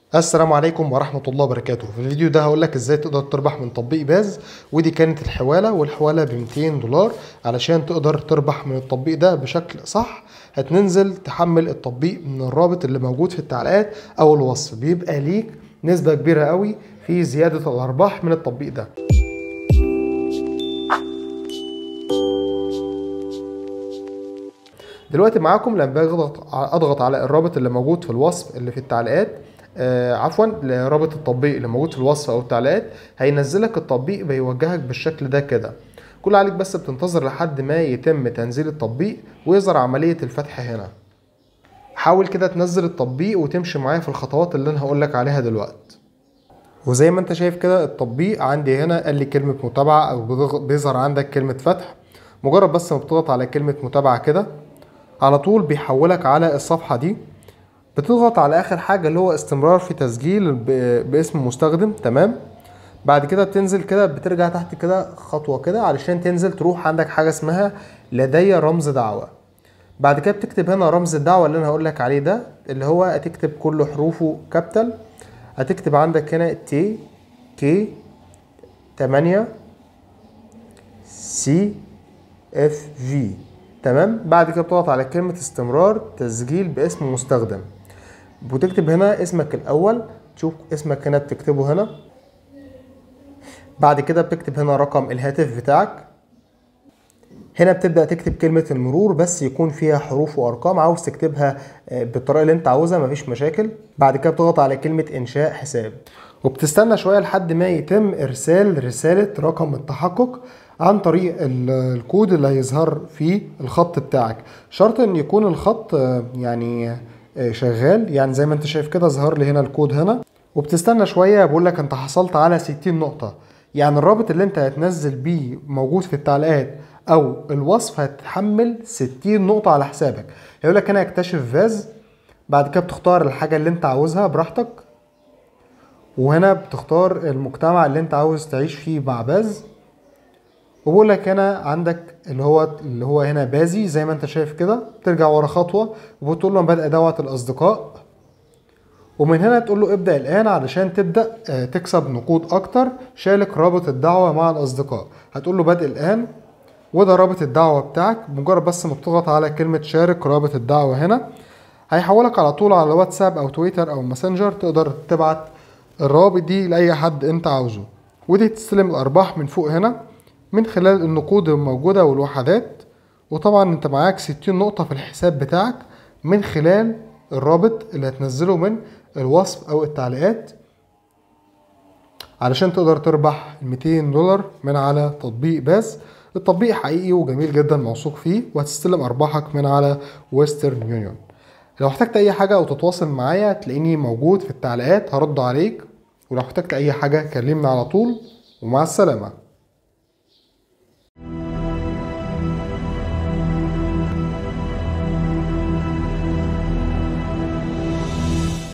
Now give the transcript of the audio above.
السلام عليكم ورحمة الله وبركاته في الفيديو ده هقول لك ازاي تقدر تربح من تطبيق باز ودي كانت الحوالة والحوالة ب 200 دولار علشان تقدر تربح من التطبيق ده بشكل صح هتنزل تحمل التطبيق من الرابط اللي موجود في التعليقات او الوصف بيبقى ليك نسبة كبيرة قوي في زيادة الارباح من التطبيق ده دلوقتي معاكم لما باجي اضغط اضغط على الرابط اللي موجود في الوصف اللي في التعليقات آه عفوا رابط التطبيق اللي موجود في الوصف او التعليقات هينزلك التطبيق بيوجهك بالشكل ده كده كل عليك بس بتنتظر لحد ما يتم تنزيل التطبيق ويظهر عملية الفتح هنا حاول كده تنزل التطبيق وتمشي معايا في الخطوات اللي انا هقولك عليها دلوقتي وزي ما انت شايف كده التطبيق عندي هنا قال لي كلمة متابعة او بيظهر عندك كلمة فتح مجرد بس ما بتضغط على كلمة متابعة كده على طول بيحولك على الصفحة دي بتضغط على اخر حاجة اللي هو استمرار في تسجيل باسم مستخدم تمام بعد كده بتنزل كده بترجع تحت كده خطوة كده علشان تنزل تروح عندك حاجة اسمها لدي رمز دعوة بعد كده بتكتب هنا رمز الدعوة اللي انا هقولك عليه ده اللي هو هتكتب كل حروفه كابيتال هتكتب عندك هنا تي كي تمانية سي اف في تمام بعد كده بتضغط على كلمة استمرار تسجيل باسم مستخدم وتكتب هنا اسمك الأول تشوف اسمك هنا بتكتبه هنا بعد كده بتكتب هنا رقم الهاتف بتاعك هنا بتبدأ تكتب كلمة المرور بس يكون فيها حروف وأرقام عاوز تكتبها بالطريقة اللي أنت عاوزها مفيش مشاكل بعد كده بتضغط على كلمة إنشاء حساب وبتستنى شوية لحد ما يتم إرسال رسالة رقم التحقق عن طريق الكود اللي هيظهر في الخط بتاعك شرط ان يكون الخط يعني شغال يعني زي ما انت شايف كده ظهر لي هنا الكود هنا وبتستنى شوية بقول لك انت حصلت على 60 نقطة يعني الرابط اللي انت هتنزل بيه موجود في التعليقات او الوصف هتحمل 60 نقطة على حسابك هيقول لك هنا اكتشف فاز بعد كده بتختار الحاجة اللي انت عاوزها براحتك وهنا بتختار المجتمع اللي انت عاوز تعيش فيه مع باز وبقول لك هنا عندك اللي هو اللي هو هنا بازي زي ما انت شايف كده ترجع ورا خطوه وبتقول له بدأ دوت الاصدقاء ومن هنا تقول له ابدأ الآن علشان تبدأ تكسب نقود أكتر شارك رابط الدعوة مع الأصدقاء هتقول له بدء الآن وده رابط الدعوة بتاعك مجرد بس ما بتضغط على كلمة شارك رابط الدعوة هنا هيحولك على طول على واتساب أو تويتر أو ماسنجر تقدر تبعت الروابط دي لأي حد أنت عاوزه ودي تستلم الأرباح من فوق هنا من خلال النقود الموجودة والوحدات وطبعا انت معاك 60 نقطة في الحساب بتاعك من خلال الرابط اللي هتنزله من الوصف او التعليقات علشان تقدر تربح 200 دولار من على تطبيق باس التطبيق حقيقي وجميل جدا موثوق فيه وهتستلم ارباحك من على ويسترن يونيون لو احتجت اي حاجة او تتواصل معايا تلاقيني موجود في التعليقات هرد عليك ولو احتجت اي حاجة كلمني على طول ومع السلامة